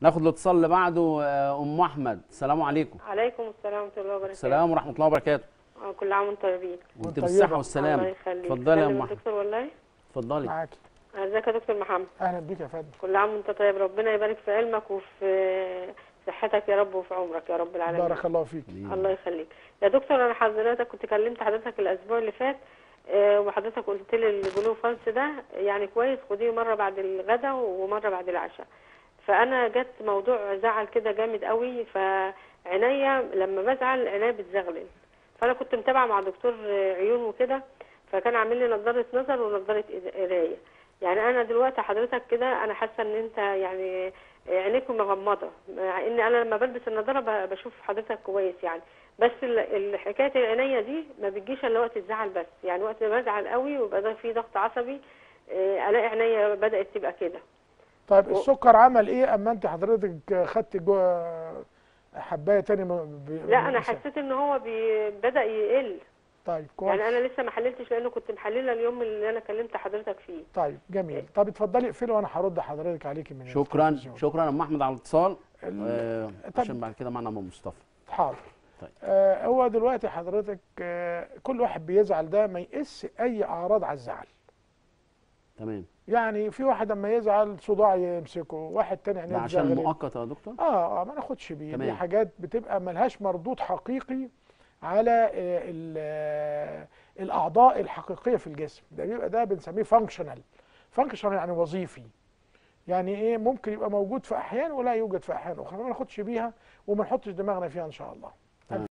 ناخد الاتصال اللي بعده آه، ام احمد السلام عليكم عليكم السلام ورحمة الله وبركاته السلام ورحمه الله وبركاته آه، كل عام وانتم طيبين وانت وانت بالصحه طيبة. والسلامه الله يخليك اتفضلي يا أكلم ام احمد الدكتور والله اتفضلي معاكي ازيك يا دكتور محمد اهلا بيك يا فندم كل عام وانت طيب ربنا يبارك في علمك وفي صحتك يا رب وفي عمرك يا رب العالمين بارك الله فيك الله يخليك يا دكتور انا حضرتك كنت كلمت حضرتك الاسبوع اللي فات آه، وحضرتك قلت لي الجلو فالس ده يعني كويس خديه مره بعد الغداء ومره بعد العشاء فانا جت موضوع زعل كده جامد قوي فعينيا لما بزعل عينيا بتزغلل فانا كنت متابعه مع دكتور آه، عيون وكده فكان عامل لي نظاره نظر ونظاره إيد- قرايه يعني انا دلوقتي حضرتك كده انا حاسه ان انت يعني عينيك مغمضه مع ان انا لما بلبس النضاره ب- بشوف حضرتك كويس يعني بس ال- ال- حكايه العينيه دي ما بتجيش الا وقت الزعل بس يعني وقت ما بزعل قوي ويبقى ده في ضغط عصبي آه، الاقي عينيا بدات تبقى كده طيب السكر عمل ايه اما انت حضرتك خدت جوه حبايه تاني م- ب- لا انا ب- حسيت ان هو بي بدا يقل طيب كويس يعني انا لسه ما حللتش لانه كنت محلله اليوم اللي انا كلمت حضرتك فيه طيب جميل طب اتفضلي اقفلي وانا هرد حضرتك عليكي من شكرا التلفزيون. شكرا يا ام احمد على الاتصال ال- آه، طب- عشان بعد كده معنا ام مصطفى حاضر طيب. آه هو دلوقتي حضرتك آه كل واحد بيزعل ده ما يقيس اي اعراض على الزعل تمام يعني في واحد اما يزعل صداع يمسكه واحد تاني ده عينيه عشان تزغلل. مؤقت يا دكتور اه اه ما ناخدش بيه دي تمام. حاجات بتبقى ملهاش مردود حقيقي على آه، ال- آه، الاعضاء الحقيقيه في الجسم ده بيبقى ده بنسميه فانكشنال فانكشنال يعني وظيفي يعني ايه ممكن يبقى موجود في احيان ولا يوجد في احيان اخرى ما ناخدش بيها وما نحطش دماغنا فيها ان شاء الله